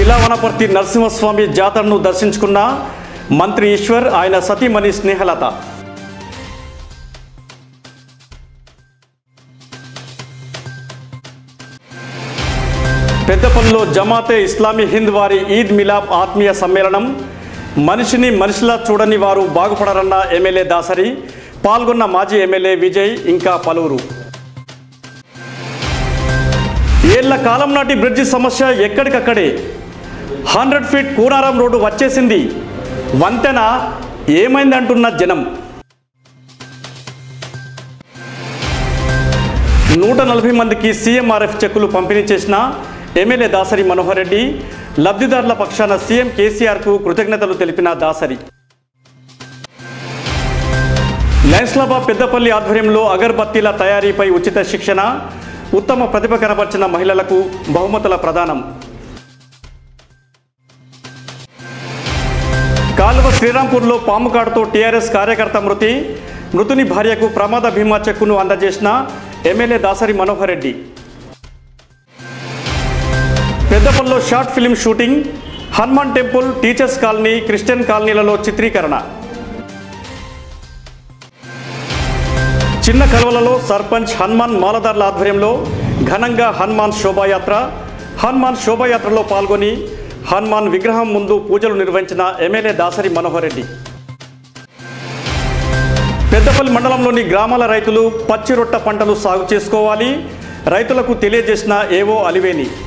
కిలా వనపర్తి నరసింహస్వామి జాతరను దర్శించుకున్న మంత్రి ఈశ్వర్ ఆయన సతీమణి స్నేహలత పెద్దపల్లిలో జమాతే ఇస్లామీ హింద్ వారి ఈద్ మిలాప్ ఆత్మీయ సమ్మేళనం మనిషిని మనిషిలా చూడని వారు బాగుపడరన్న ఎమ్మెల్యే దాసరి పాల్గొన్న మాజీ ఎమ్మెల్యే విజయ్ ఇంకా పలువురు ఏళ్ల కాలం నాటి బ్రిడ్జి సమస్య ఎక్కడికక్కడే హండ్రెడ్ ఫీట్ కూనారం రోడ్డు వచ్చేసింది వంతెన ఏమైందంటున్న జనం నూట నలభై మందికి సీఎంఆర్ఎఫ్ చెక్కులు పంపిణీ చేసిన ఎమ్మెల్యే దాసరి మనోహర్ రెడ్డి లబ్ధిదారుల పక్షాన సీఎం కేసీఆర్కు కృతజ్ఞతలు తెలిపిన దాసరి లైన్స్లాబా పెద్దపల్లి ఆధ్వర్యంలో అగర్బత్తీల తయారీపై ఉచిత శిక్షణ ఉత్తమ ప్రతిభ కనబర్చిన మహిళలకు బహుమతుల ప్రదానం కాలువ శ్రీరాంపూర్లో పాము కాటుతో టీఆర్ఎస్ కార్యకర్త మృతి మృతుని భార్యకు ప్రమాద బీమా చెక్కును అందజేసిన ఎమ్మెల్యే దాసరి మనోహర్ రెడ్డి పెద్దపల్లిలో short film shooting Hanuman temple teachers colony Christian కాలనీలలో చిత్రీకరణ చిన్న కలవలలో సర్పంచ్ హనుమాన్ మాలదార్ల ఆధ్వర్యంలో ఘనంగా హనుమాన్ శోభాయాత్ర హనుమాన్ శోభాయాత్రలో పాల్గొని హనుమాన్ విగ్రహం ముందు పూజలు నిర్వహించిన ఎమ్మెల్యే దాసరి మనోహర్ రెడ్డి పెద్దపల్లి మండలంలోని గ్రామాల రైతులు పచ్చి రొట్ట పంటలు సాగు చేసుకోవాలి రైతులకు తెలియజేసిన ఏవో అలివేని